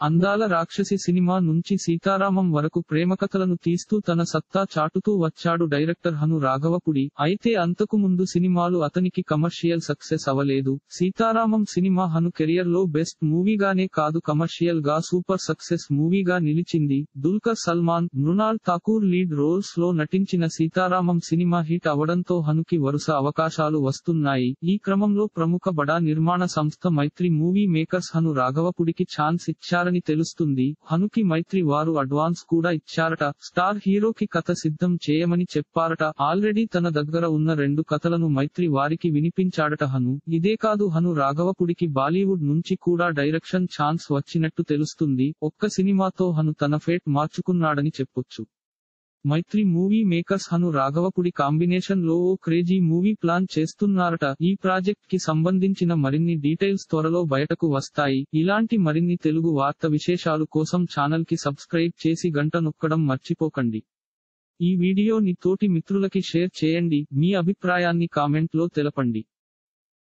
అందాల రాక్షసి సినిమా నుంచి సీతారామం వరకు ప్రేమకథలను తీస్తూ తన సత్తా చాటుతూ వచ్చాడు డైరెక్టర్ హను రాఘవపుడి అయితే అంతకు ముందు సినిమాలు అతనికి కమర్షియల్ సక్సెస్ అవలేదు సీతారామం సినిమా హను కెరియర్ లో బెస్ట్ మూవీగానే కాదు కమర్షియల్ గా సూపర్ సక్సెస్ మూవీగా నిలిచింది దుల్కర్ సల్మాన్ మృణాల్ ఠాకూర్ లీడ్ రోల్స్ లో నటించిన సీతారామం సినిమా హిట్ అవడంతో హనుకి వరుస అవకాశాలు వస్తున్నాయి ఈ క్రమంలో ప్రముఖ బడా నిర్మాణ సంస్థ మైత్రి మూవీ మేకర్స్ హను రాఘవపుడికి ఛాన్స్ ఇచ్చారని తెలుస్తుంది హనుకి మైత్రి వారు అడ్వాన్స్ కూడా ఇచ్చారట స్టార్ హీరోకి కథ సిద్ధం చేయమని చెప్పారట ఆల్రెడీ తన దగ్గర ఉన్న రెండు కథలను మైత్రి వారికి వినిపించాడట హను ఇదే కాదు హను రాఘవపుడికి బాలీవుడ్ నుంచి కూడా డైరెక్షన్ ఛాన్స్ వచ్చినట్టు తెలుస్తుంది ఒక్క సినిమాతో హను తన ఫేట్ మార్చుకున్నాడని చెప్పొచ్చు మైత్రి మూవీ మేకర్స్ హను రాఘవపుడి కాంబినేషన్ లో ఓ క్రేజీ మూవీ ప్లాన్ చేస్తున్నారట ఈ ప్రాజెక్ట్ కి సంబంధించిన మరిన్ని డీటెయిల్స్ త్వరలో బయటకు వస్తాయి ఇలాంటి మరిన్ని తెలుగు వార్త విశేషాలు కోసం ఛానల్ కి సబ్స్క్రైబ్ చేసి గంట నొక్కడం మర్చిపోకండి ఈ వీడియోని తోటి మిత్రులకి షేర్ చేయండి మీ అభిప్రాయాన్ని కామెంట్ లో తెలపండి